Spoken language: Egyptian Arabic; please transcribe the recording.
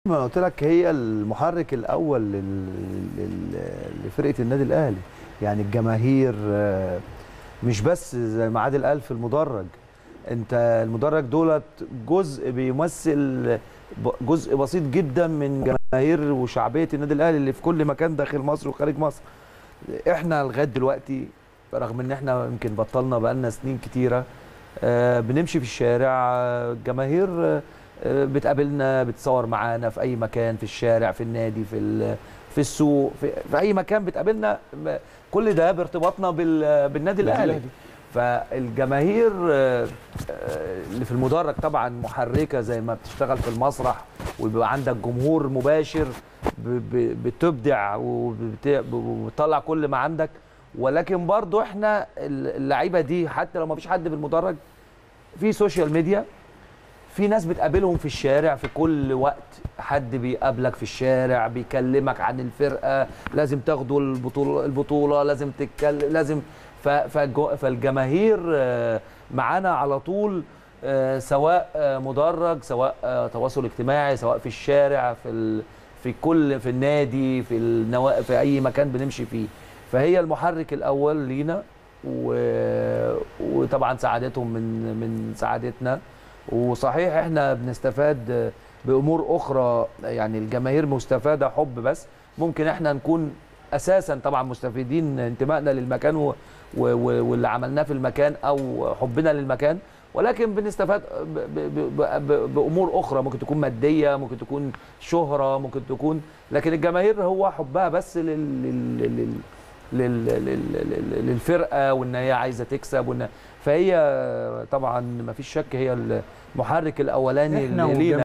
ما قلت لك هي المحرك الاول لل- لل- لفرقه النادي الاهلي يعني الجماهير آه، مش بس زي ما عادل قال في المدرج انت المدرج دولت جزء بيمثل ب- جزء بسيط جدا من جماهير وشعبيه النادي الاهلي اللي في كل مكان داخل مصر وخارج مصر احنا لغايه دلوقتي رغم ان احنا يمكن بطلنا بقالنا سنين كتيره آه، بنمشي في الشارع آه، الجماهير آه، آه، بتقابلنا بتصور معانا في اي مكان في الشارع في النادي في ال- في السوق في, في اي مكان بتقابلنا ب- كل ده بارتباطنا بال- بالنادي الاهلي فالجماهير آه، آه، اللي في المدرج طبعا محركه زي ما بتشتغل في المسرح ويبقى عندك جمهور مباشر ب- ب- بتبدع وبت- وبتطلع كل ما عندك ولكن برضو احنا اللعيبه دي حتى لو ما فيش حد في المدرج في سوشيال ميديا في ناس بتقابلهم في الشارع في كل وقت حد بيقابلك في الشارع بيكلمك عن الفرقه لازم تاخدوا البطوله البطوله لازم تتكلم لازم ف- فالجو- فالجماهير آه، معانا على طول آه، سواء آه، مدرج سواء آه، تواصل اجتماعي سواء في الشارع في ال... في كل في النادي في النوا... في اي مكان بنمشي فيه فهي المحرك الاول لينا و... وطبعا سعادتهم من من سعادتنا وصحيح احنا بنستفاد بامور اخرى يعني الجماهير مستفاده حب بس ممكن احنا نكون اساسا طبعا مستفيدين انتمائنا للمكان و... و... و... واللي عملناه في المكان او حبنا للمكان ولكن بنستفاد ب... ب... ب... ب... بامور اخرى ممكن تكون ماديه ممكن تكون شهره ممكن تكون لكن الجماهير هو حبها بس لل... لل... لل... لل... لل... لل... للفرقه وان هي عايزه تكسب وان فهي طبعا ما فيش شك هي المحرك الاولاني إحنا اللي لينا